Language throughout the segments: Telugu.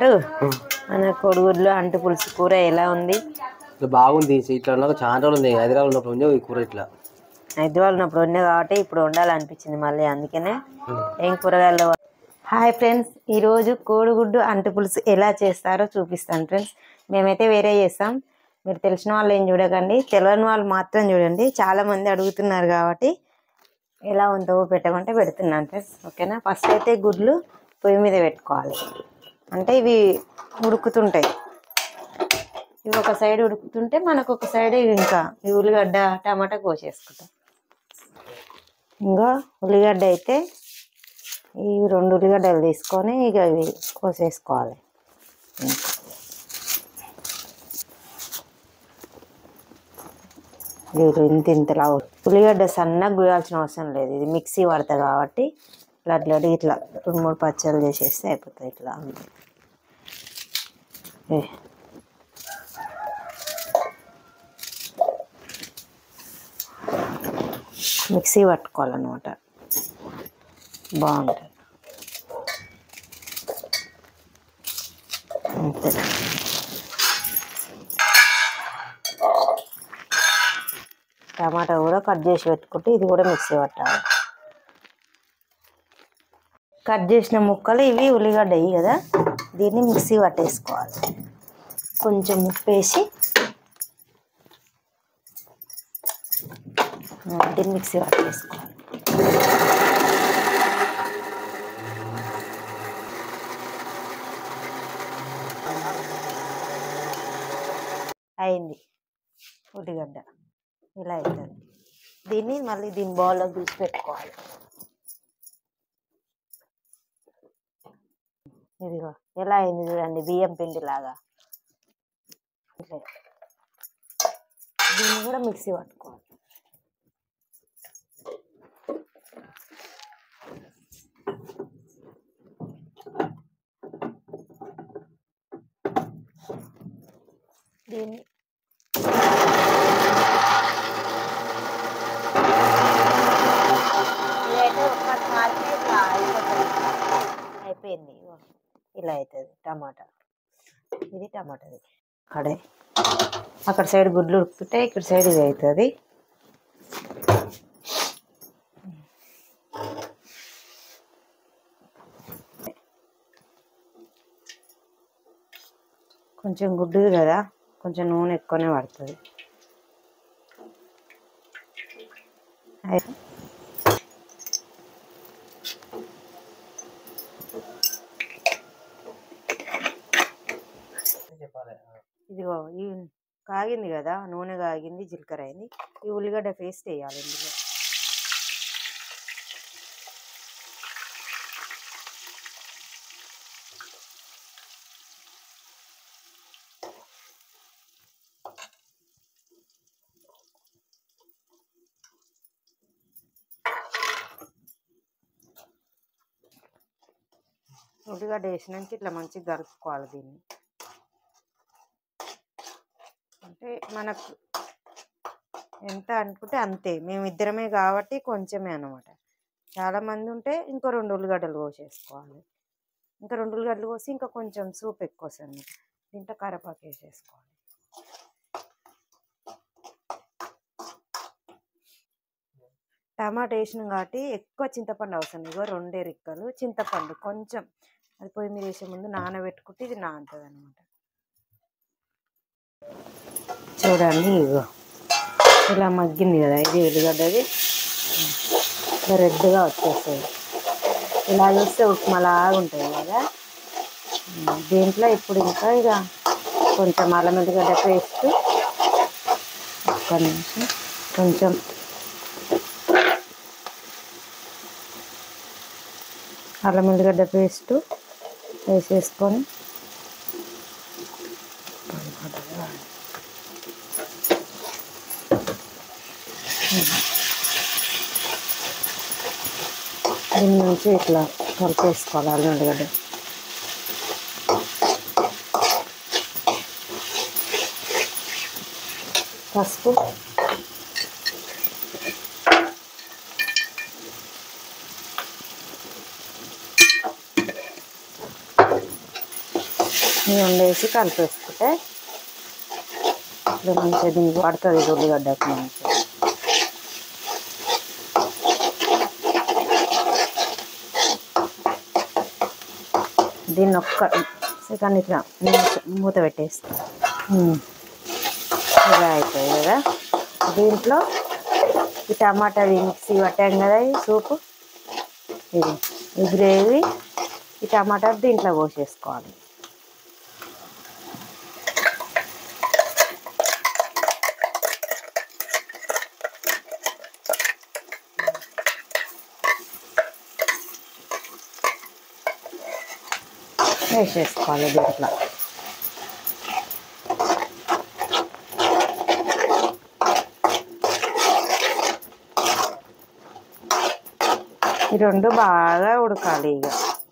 పాటు మన కోడిగుడ్లు అంటు పులుసు కూర ఎలా ఉంది ఇట్లా బాగుంది ఇట్లా ఉన్నాక చాలా రోజులు ఉంది హైదరాబాద్ ఉన్నప్పుడు ఉంది ఈ కూర ఇట్లా హైదరాబాద్ ఉన్నప్పుడు ఉండే కాబట్టి ఇప్పుడు వండాలనిపించింది మళ్ళీ అందుకనే ఏం కూరగాయలు హాయ్ ఫ్రెండ్స్ ఈరోజు కోడిగుడ్డు అంటు పులుసు ఎలా చేస్తారో చూపిస్తాను ఫ్రెండ్స్ మేమైతే వేరే చేస్తాం మీరు తెలిసిన వాళ్ళు ఏం చూడకండి తెలియని వాళ్ళు మాత్రం చూడండి చాలా మంది అడుగుతున్నారు కాబట్టి ఎలా ఉందో పెట్టమంటే పెడుతున్నాను ఫ్రెండ్స్ ఓకేనా ఫస్ట్ అయితే గుడ్లు పొయ్యి మీద పెట్టుకోవాలి అంటే ఇవి ఉడుకుతుంటాయి ఇవి ఒక సైడ్ ఉడుకుతుంటే మనకు ఒక సైడ్ ఇంకా ఈ ఉల్లిగడ్డ టమాటా కోసేసుకుంటాం ఇంకా ఉల్లిగడ్డ అయితే ఈ రెండు ఉల్లిగడ్డలు తీసుకొని ఇక ఇవి కోసేసుకోవాలి ఇది ఇంత ఇంతలా ఉల్లిగడ్డ సన్నగా గుయాల్సిన అవసరం లేదు ఇది మిక్సీ పడతా కాబట్టి ఇట్లా అట్లా ఇట్లా రెండు మూడు పచ్చళ్ళు చేసేస్తే అయిపోతుంది ఇట్లా అంతే ఏ. మిక్సీ పట్టుకోవాలన్నమాట బాగుంటుంది అంతే టమాటా కూడా కట్ చేసి పెట్టుకుంటే ఇది కూడా మిక్సీ పట్టాలి కట్ చేసిన ముక్కలు ఇవి ఉల్లిగడ్డ ఇవి కదా దీన్ని మిక్సీ పట్టేసుకోవాలి కొంచెం ఉప్పు వేసి ఆ, దీన్ని మిక్సీ పట్టేసుకోవాలి అయింది ఉల్లిగడ్డ ఇలా అవుతుంది దీన్ని మళ్ళీ దీని బౌల్లో తీసి పెట్టుకోవాలి ఇదిగో ఎలా అయింది చూడండి బియ్యం పిండి లాగా ఇట్లా. దీన్ని కూడా మిక్సీ పట్టుకోవాలి దీన్ని ఇదైతే ఒక్కటి మారితే ఇట్లా అయిపోతుంది అయిపోయింది ఇగో. ఇలా అవుతుంది టమాటా ఇది టమాటాది అక్కడే అక్కడ సైడ్ గుడ్లు ఉడుకుతుంటే ఇక్కడ సైడ్ ఇది అవుతుంది కొంచెం గుడ్డుది కదా కొంచెం నూనె ఎక్కువనే పడుతుంది అయితే చెప్పాలి ఇదిగో ఈ కాగింది కదా నూనె కాగింది జీలకర్ర అయింది ఈ ఉల్లిగడ్డ పేస్ట్ వేయాలి ఇందులో ఉల్లిగడ్డ వేసినాక ఇట్లా మంచిగా కలుపుకోవాలి దీన్ని అంటే మనకు ఎంత అనుకుంటే అంతే మేము ఇద్దరమే కాబట్టి కొంచెమే అనమాట చాలా మంది ఉంటే ఇంకో రెండు ఉల్లిగడ్డలు కోసేసుకోవాలి ఇంకా రెండు ఉల్లిగడ్డలు కోసి ఇంకా కొంచెం సూప్ ఎక్కువ వస్తుంది దీంట్లో కరివేపాకు వేసేసుకోవాలి టమాటా వేసినాం కాబట్టి ఎక్కువ చింతపండు అవసరం ఇగో రెండే రిక్కలు చింతపండు కొంచెం అది పొయ్యి మీద వేసే ముందు నానబెట్టుకుంటే ఇది నానుతుంది అనమాట చూడండి ఇగో ఇలా మగ్గింది కదా ఇది ఉల్లిగడ్డది ఇలా రెడ్గా వచ్చేస్తుంది ఇలా చూస్తే ఉప్మాలాగా ఉంటుంది కదా ఉమ్, దీంట్లో ఇప్పుడు ఇంకా ఇక కొంచెం అల్లం ఎల్లిగడ్డ పేస్ట్ ఒక్క నిమిషం కొంచెం అల్లం ఎల్లిగడ్డ పేస్ట్ వేసేసుకొని దీని నుంచి ఇట్లా కలిపేసుకోవాలి అల్లం ఎల్లిగడ్డ పసుపు ఈ వండేసి కలిపేసుకుంటే ఇట్లా మంచిగా దీనికి పడుతుంది ఇది ఉల్లిగడ్డకు మంచిగా దీన్ని ఒక్క సెకండ్ ఇట్లా మూత- మూత పెట్టేస్తా ఉమ్. ఇలా అయిపోయి కదా దీంట్లో ఈ టమాటా మిక్సీ పట్టాం కదా ఈ సూపు ఇది ఈ గ్రేవీ ఈ టమాటా దీంట్లో పోసేసుకోవాలి వేసేసుకోవాలి దీంట్లో ఈ రెండు బాగా ఉడకాలి ఇక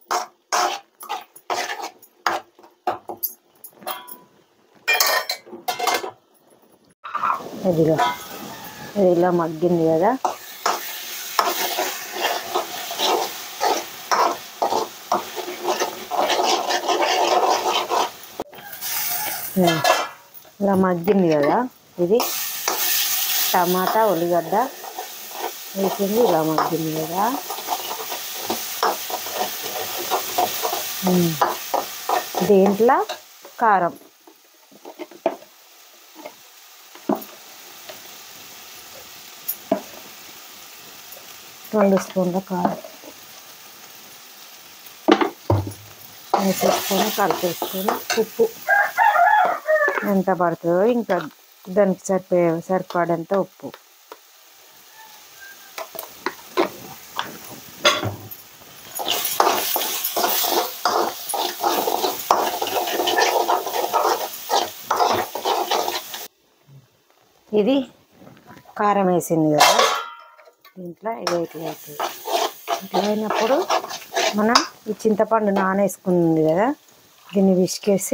ఇదిగో ఇది ఇలా మగ్గింది కదా ఉమ్. ఇలా మగ్గింది కదా ఇది టమాటా ఉల్లిగడ్డ వేసింది ఇలా మగ్గింది కదా ఉమ్. దీంట్లో కారం రెండు స్పూన్ల కారం వేసేసుకొని కలిపేసుకొని ఉప్పు ఎంత పడుతుందో ఇంకా దానికి సరిపోయే సరిపడంత ఉప్పు ఇది కారం వేసింది కదా దీంట్లో ఇది ఇట్లా అవుతుంది ఇట్లా అయినప్పుడు మనం ఈ చింతపండు నానేసుకుంది కదా దీన్ని విసికేసి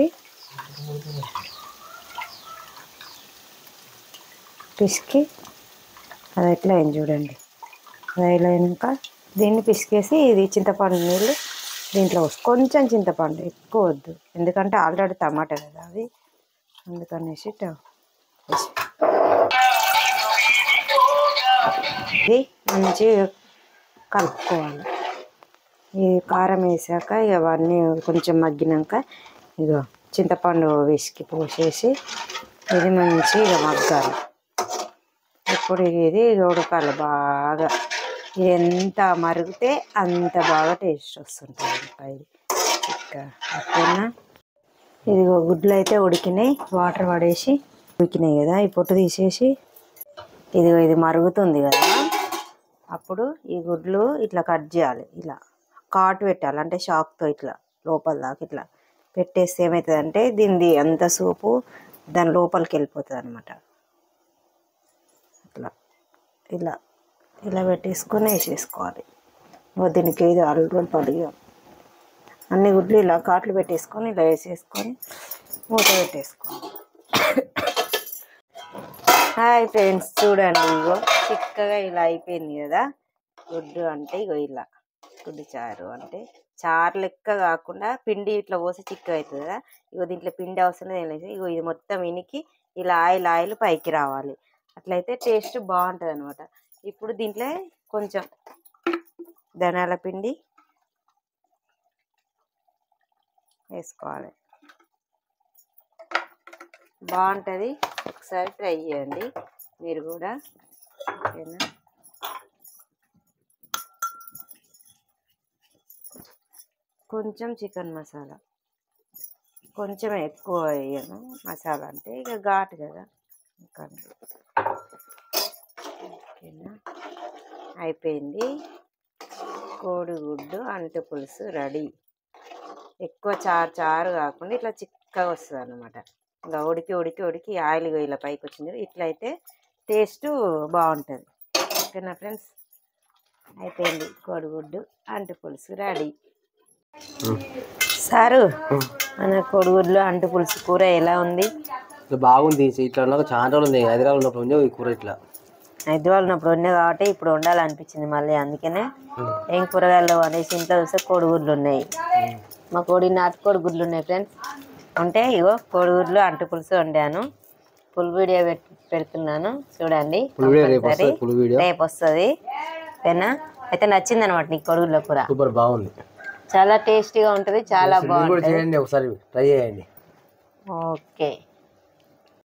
పిసికి అది ఎట్లా అయింది చూడండి అది ఇలా అయినాక దీన్ని పిసికేసి ఇది చింతపండు నీళ్ళు దీంట్లో పోసి కొంచెం చింతపండు ఎక్కువ వద్దు ఎందుకంటే ఆల్రెడీ టమాటా కదా అది అందుకనేసి ఇట్లా వేసి. ఇది మంచిగా కలుపుకోవాలి ఈ కారం వేసాక ఇక అవన్నీ కొంచెం మగ్గినాక ఇక చింతపండు విసికి పోసేసి ఇది మంచిగా మగ్గాలి ఇప్పుడు ఇది ఉడకాలి బాగా ఇది ఎంత మరిగితే అంత బాగా టేస్ట్ వస్తుంటుంది ఇంకా ఇది ఇంకా ఓకేనా ఇదిగో గుడ్లు అయితే ఉడికినాయి వాటర్ పడేసి ఉడికినాయి కదా ఈ పొట్టు తీసేసి ఇదిగో ఇది మరుగుతుంది కదా అప్పుడు ఈ గుడ్లు ఇట్లా కట్ చేయాలి ఇలా కాటు పెట్టాలి అంటే షాక్తో ఇట్లా లోపల దాకా ఇట్లా పెట్టేస్తే ఏమవుతుందంటే దీనిది అంత సూపు దాని లోపలికి వెళ్ళిపోతుంది అనమాట అట్లా ఇలా ఇలా పెట్టేసుకొని వేసేసుకోవాలి ఓ దీనికి ఇది అల్లుడు పడిగా అన్ని గుడ్లు ఇలా కాట్లు పెట్టేసుకొని ఇలా వేసేసుకొని మూత పెట్టేసుకోవాలి హాయ్ ఫ్రెండ్స్ చూడండి ఇగో చిక్కగా ఇలా అయిపోయింది కదా గుడ్డు అంటే ఇగో ఇలా గుడ్డు చారు అంటే చారు లెక్క కాకుండా పిండి ఇట్లా పోసి చిక్క అవుతుంది కదా ఇగో దీంట్లో పిండి అవసరం లేదు ఏం లేదు ఇగో ఇది మొత్తం ఇనికి ఇలా ఆయిల్ ఆయిల్ పైకి రావాలి అట్లయితే టేస్ట్ బాగుంటుంది అనమాట ఇప్పుడు దీంట్లో కొంచెం ధనాల పిండి వేసుకోవాలి బాగుంటుంది ఒకసారి ట్రై చేయండి మీరు కూడా ఓకేనా కొంచెం చికెన్ మసాలా కొంచెం ఎక్కువ వేయను మసాలా అంటే ఇక ఘాటు కదా ఇంకా ఓకేనా అయిపోయింది కోడిగుడ్డు అంటు పులుసు రెడీ ఎక్కువ చారు చారు కాకుండా ఇట్లా చిక్కగా వస్తుంది అనమాట ఇంకా ఉడికి ఉడికి ఉడికి ఆయిల్ ఇలా పైకి వచ్చింది ఇట్లా అయితే టేస్ట్ బాగుంటుంది ఓకేనా ఫ్రెండ్స్ అయిపోయింది కోడిగుడ్డు అంటు పులుసు రెడీ సారు మన కోడిగుడ్లు అంటు పులుసు కూర ఎలా ఉంది ఇట్లా బాగుంది ఇట్లా ఉన్నాక చాలా రోజులు ఉంది హైదరాబాద్ ఉన్నప్పుడు ఉంది ఈ కూర ఇట్లా హైదరాబాద్ ఉన్నప్పుడు ఉన్నాయి కాబట్టి ఇప్పుడు వండాలనిపించింది మళ్ళీ అందుకనే ఏం కూరగాయలు అనేసి ఇంట్లో చూస్తే కోడిగుడ్లు ఉన్నాయి మా కోడి నాటుకోడి గుడ్లు ఉన్నాయి ఫ్రెండ్స్ ఉంటే ఇగో కోడిగుడ్లు అంటు పులుసు వండాను ఫుల్ వీడియో పెట్- పెడుతున్నాను చూడండి ఫుల్ వీడియో రేపు కంపల్సరీ. వస్తుంది ఫుల్ వీడియో రేపు వస్తుంది ఓకేనా అయితే నచ్చింది అనమాట నీకు కొడుగుల కూర సూపర్ బాగుంది చాలా టేస్టీగా ఉంటుంది చాలా మీరు కూడా బాగుంటుంది చేయండి ఒకసారి ట్రై చేయండి ఓకే